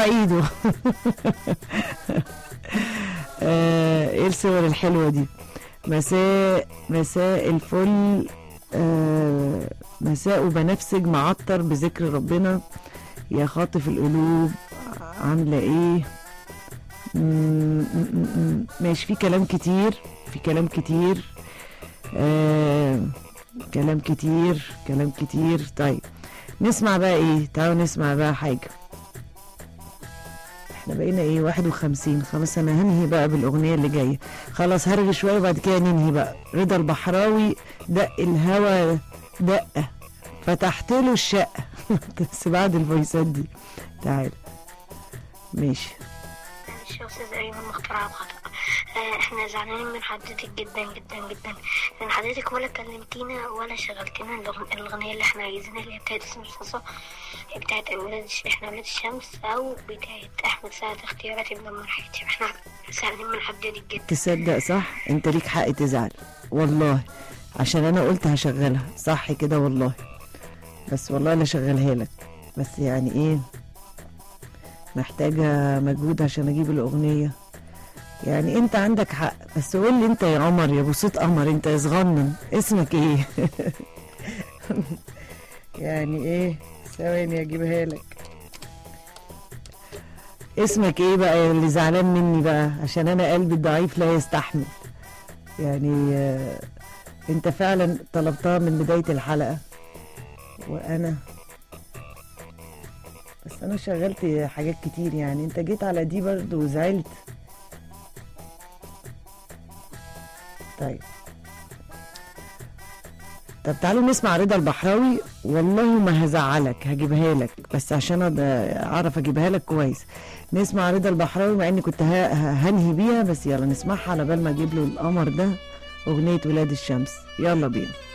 ايده آه، ايه الصور الحلوه دي مساء مساء الفل آه، مساء وبنفسج معطر بذكر ربنا يا خاطف القلوب عامله ايه مم، مم، مم، مم. ماشي في كلام كتير في كلام كتير آه كلام كتير كلام كتير طيب نسمع بقى ايه تعالوا نسمع بقى حاجة احنا بقينا ايه واحد وخمسين خلاص انا هنهي بقى بالاغنية اللي جاية خلاص هرغي شوية وبعد كده ننهي بقى رضا البحراوي دق الهوى دقة فتحت له الشقة بس بعد الفويسات دي تعال ماشي معلش يا استاذ ايمن مخترعة خطأ آه، احنا زعلانين من حضرتك جدا جدا جدا لان حضرتك ولا كلمتينا ولا شغلتينا الأغن- الاغنيه اللي احنا عايزينها اللي هي بتاعت اسم الصاصه هي بتاعت اولاد الش- احنا اولاد الشمس او بتاعت احمد سعد اختياراتي مدمر حياتي احنا زعلانين من حضرتك جدا تصدق صح انت ليك حق تزعل والله عشان انا قلت هشغلها صح كده والله بس والله لا شغلها لك بس يعني ايه محتاجة مجهود عشان اجيب الاغنية يعني انت عندك حق بس قول لي انت يا عمر يا بوسيط قمر انت يا صغنن اسمك ايه يعني ايه ثواني اجيبها لك اسمك ايه بقى يا اللي زعلان مني بقى عشان انا قلبي الضعيف لا يستحمل يعني آه، انت فعلا طلبتها من بداية الحلقة وانا بس انا شغلت حاجات كتير يعني انت جيت على دي برضو وزعلت طيب طب تعالوا نسمع رضا البحراوي والله ما هزعلك هجيبها لك بس عشان أبقى اعرف اجيبها لك كويس نسمع رضا البحراوي مع اني كنت ه- ه- هنهي بيها بس يلا نسمعها على بال ما اجيب له القمر ده اغنيه ولاد الشمس يلا بينا